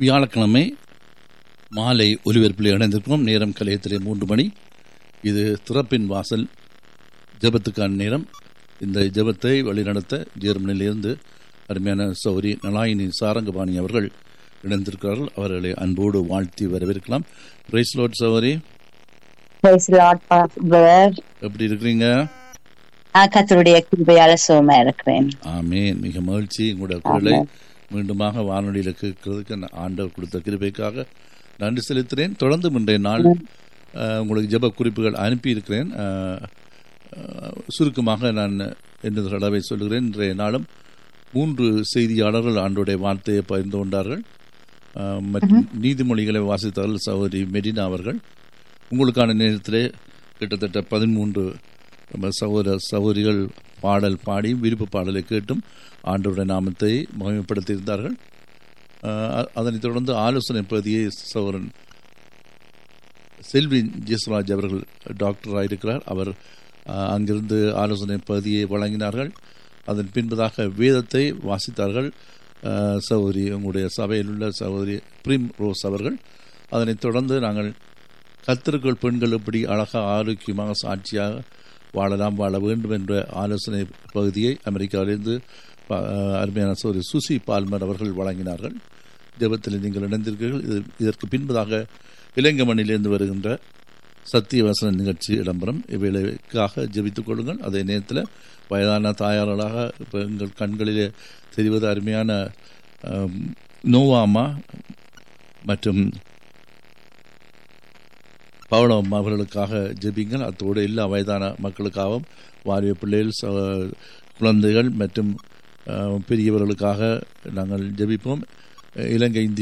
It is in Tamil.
வியாழக்கிழமை மாலை ஒலிபரப்பில் இணைந்திருக்கிறோம் நேரம் கலையத்திலே மூன்று மணி இது திறப்பின் வாசல் ஜெபத்துக்கான நேரம் இந்த ஜெபத்தை வழிநடத்த ஜெர்மனியிலிருந்து அருமையான சௌரி நலாயினி சாரங்கபாணி அவர்கள் இணைந்திருக்கிறார்கள் அவர்களை அன்போடு வாழ்த்தி வரவேற்கலாம் பிரைஸ் லோட் சௌரி Praise the Lord, brother. எப்படி இருக்கிறீங்க நான் கத்தருடைய கிருபையால சுகமா இருக்கிறேன் ஆமேன் மிக மகிழ்ச்சி உங்களுடைய குரலை மீண்டுமாக வானொலியில் கேட்கறதுக்கு நான் ஆண்டவர் கொடுத்த கிருபைக்காக நன்றி செலுத்துகிறேன் தொடர்ந்து இன்றைய நாள் அஹ், உங்களுக்கு ஜெப குறிப்புகள் அனுப்பியிருக்கிறேன் அஹ், அஹ், சுருக்கமாக நான் என்ன தடவை சொல்லுகிறேன் இன்றைய நாளும் மூன்று செய்தியாளர்கள் ஆண்டோடைய வார்த்தையை பகிர்ந்து கொண்டார்கள் அஹ், மற்றும் நீதிமொழிகளை வாசித்தார்கள் சகோதரி மெடினா அவர்கள் உங்களுக்கான நேரத்திலே கிட்டத்தட்ட பதிமூன்று நம்ம சகோதர சகோதரிகள் பாடல் பாடி விருப்ப பாடலை கேட்டும் ஆண்டவருடைய நாமத்தை மகிமைப்படுத்தியிருந்தார்கள் அஹ் அ- அதனைத் தொடர்ந்து ஆலோசனை பகுதியை சகோதரன் செல்வி ஜெஸ்ராஜ் அவர்கள் டாக்டராக இருக்கிறார் அவர் அஹ், அங்கிருந்து ஆலோசனை பகுதியை வழங்கினார்கள் அதன் பின்பதாக வேதத்தை வாசித்தார்கள் அஹ், சகோதரி உங்களுடைய சபையில் உள்ள சகோதரி பிரிம் ரோஸ் அவர்கள் அதனைத் தொடர்ந்து நாங்கள் கத்திற்குள் பெண்கள் எப்படி அழகாக ஆரோக்கியமாக சாட்சியாக வாழலாம் வாழ வேண்டும் என்ற ஆலோசனை பகுதியை அமெரிக்காவிலிருந்து ப- அஹ், அருமையான சோரி சுசி பால்மர் அவர்கள் வழங்கினார்கள் ஜெபத்தில் நீங்கள் இணைந்திருக்கிறீர்கள் இது இதற்கு பின்பதாக இளைஞமணிலிருந்து வருகின்ற சத்திய வசன நிகழ்ச்சி இடம்பெறும் இவைகளுக்காக ஜெபித்துக் கொள்ளுங்கள் அதே நேரத்தில் வயதான தாயார்களாக இப்போ எங்கள் கண்களிலே தெரிவது அருமையான அம், நோவாமா மற்றும் பவளம் அவர்களுக்காக ஜெபிங்கள் அத்தோடு எல்லா வயதான மக்களுக்காகவும் வாரிய பிள்ளைகள் ச- குழந்தைகள் மற்றும் அஹ், பெரியவர்களுக்காக நாங்கள் ஜெபிப்போம் இலங்கை இந்திய